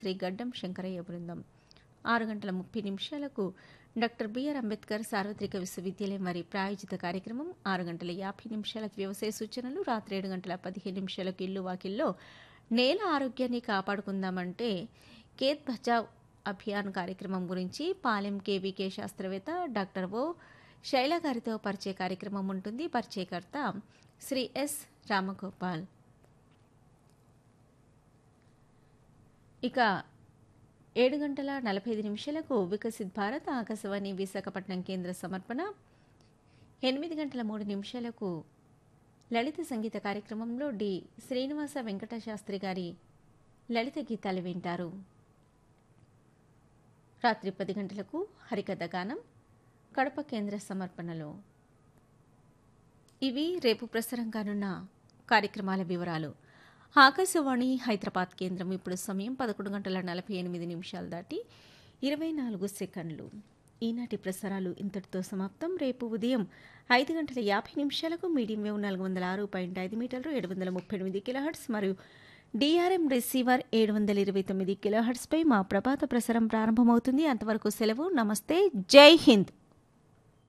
శ్రీ గడ్డం శంకరయ్య బృందం ఆరు గంటల ముప్పై నిమిషాలకు డాక్టర్ బిఆర్ అంబేద్కర్ సార్వత్రిక విశ్వవిద్యాలయం వారి ప్రాయోజిత కార్యక్రమం ఆరు గంటల యాభై నిమిషాలకు వ్యవసాయ సూచనలు రాత్రి ఏడు గంటల పదిహేను నిమిషాలకు ఇల్లు వాకిల్లో నేల ఆరోగ్యాన్ని కాపాడుకుందామంటే కేత్ బచావ్ అభియాన్ కార్యక్రమం గురించి పాలెం కేవీకే శాస్త్రవేత్త డాక్టర్ ఓ శైల గారితో పరిచయ కార్యక్రమం ఉంటుంది పరిచయకర్త శ్రీ ఎస్ రామగోపాల్ ఇక ఏడు గంటల నలభై ఐదు నిమిషాలకు వికసిత్ భారత్ ఆకాశవాణి విశాఖపట్నం కేంద్ర సమర్పణ ఎనిమిది గంటల మూడు నిమిషాలకు లలిత సంగీత కార్యక్రమంలో డి శ్రీనివాస వెంకట శాస్త్రి గారి లలిత గీతాలు వింటారు రాత్రి పది గంటలకు హరికథ గానం కడప కేంద్ర సమర్పణలో ఇవి రేపు ప్రసారం కానున్న కార్యక్రమాల వివరాలు ఆకాశవాణి హైదరాబాద్ కేంద్రం ఇప్పుడు సమయం పదకొండు గంటల నలభై ఎనిమిది నిమిషాలు దాటి ఇరవై నాలుగు సెకండ్లు ఈనాటి ప్రసారాలు ఇంతటితో సమాప్తం రేపు ఉదయం ఐదు గంటల యాభై నిమిషాలకు మీడియం వేవ్ నాలుగు వందల ఆరు పాయింట్ ఐదు మీటర్లు ఏడు వందల ముప్పై ఎనిమిది కిలోహర్ట్స్ మరియు డిఆర్ఎం రిసీవర్ ఏడు వందల ఇరవై తొమ్మిది కిలోహర్ట్స్పై మా ప్రభాత ప్రసారం ప్రారంభమవుతుంది అంతవరకు సెలవు నమస్తే జై హింద్